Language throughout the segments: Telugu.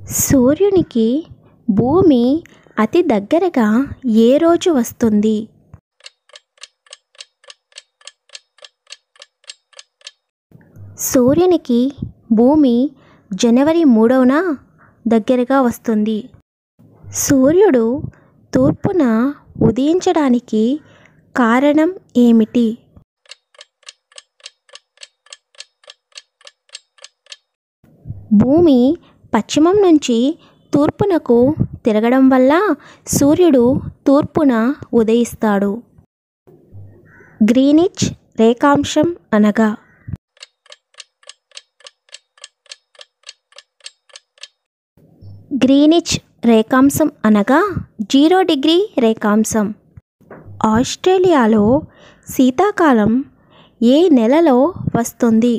సూర్యునికి భూమి అతి దగ్గరగా ఏ రోజు వస్తుంది సూర్యునికి భూమి జనవరి మూడవన దగ్గరగా వస్తుంది సూర్యుడు తూర్పున ఉదయించడానికి కారణం ఏమిటి భూమి పశ్చిమం నుంచి తూర్పునకు తిరగడం వల్ల సూర్యుడు తూర్పున ఉదయిస్తాడు గ్రీనిచ్ రేఖాంశం అనగా గ్రీనిచ్ రేఖాంశం అనగా జీరో డిగ్రీ రేఖాంశం ఆస్ట్రేలియాలో శీతాకాలం ఏ నెలలో వస్తుంది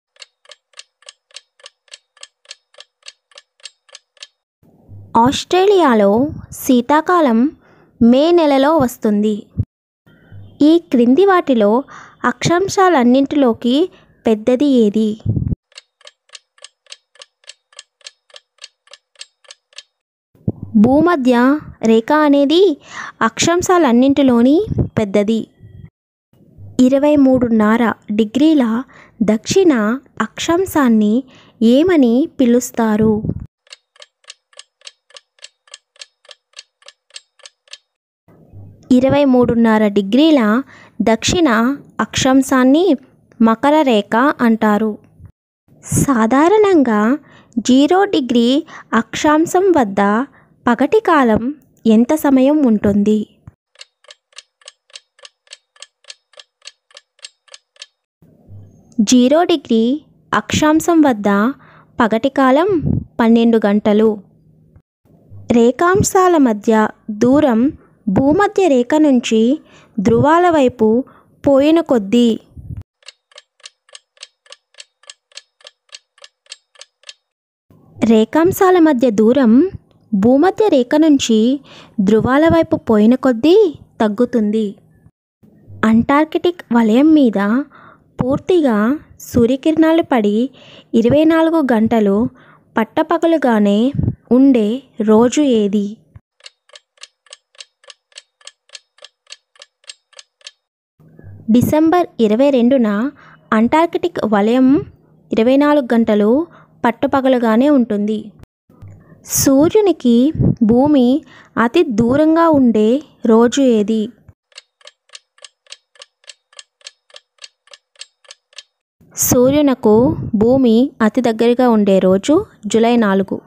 ఆస్ట్రేలియాలో శీతాకాలం మే నెలలో వస్తుంది ఈ క్రింది వాటిలో అక్షాంశాలన్నింటిలోకి పెద్దది ఏది భూమధ్య రేఖ అనేది అక్షాంశాలన్నింటిలోని పెద్దది ఇరవై మూడున్నర డిగ్రీల దక్షిణ అక్షాంశాన్ని ఏమని పిలుస్తారు ఇరవై మూడున్నర డిగ్రీల దక్షిణ అక్షాంశాన్ని మకర రేఖ అంటారు సాధారణంగా జీరో డిగ్రీ అక్షాంశం వద్ద పగటి కాలం ఎంత సమయం ఉంటుంది జీరో డిగ్రీ అక్షాంశం వద్ద పగటి కాలం పన్నెండు గంటలు రేఖాంశాల మధ్య దూరం భూమధ్య రేఖ నుంచి ధృవాల వైపు పోయిన కొద్దీ రేఖాంశాల మధ్య దూరం భూమధ్య రేఖ నుంచి ధృవాల వైపు పోయిన కొద్దీ తగ్గుతుంది అంటార్కిటిక్ వలయం మీద పూర్తిగా సూర్యకిరణాలు పడి ఇరవై నాలుగు గంటలు పట్టపగలుగానే ఉండే రోజు ఏది డిసెంబర్ ఇరవై రెండున అంటార్కిటిక్ వలయం ఇరవై నాలుగు గంటలు పట్టపగలుగానే ఉంటుంది సూర్యునికి భూమి అతి దూరంగా ఉండే రోజు ఏది సూర్యునకు భూమి అతి దగ్గరగా ఉండే రోజు జూలై నాలుగు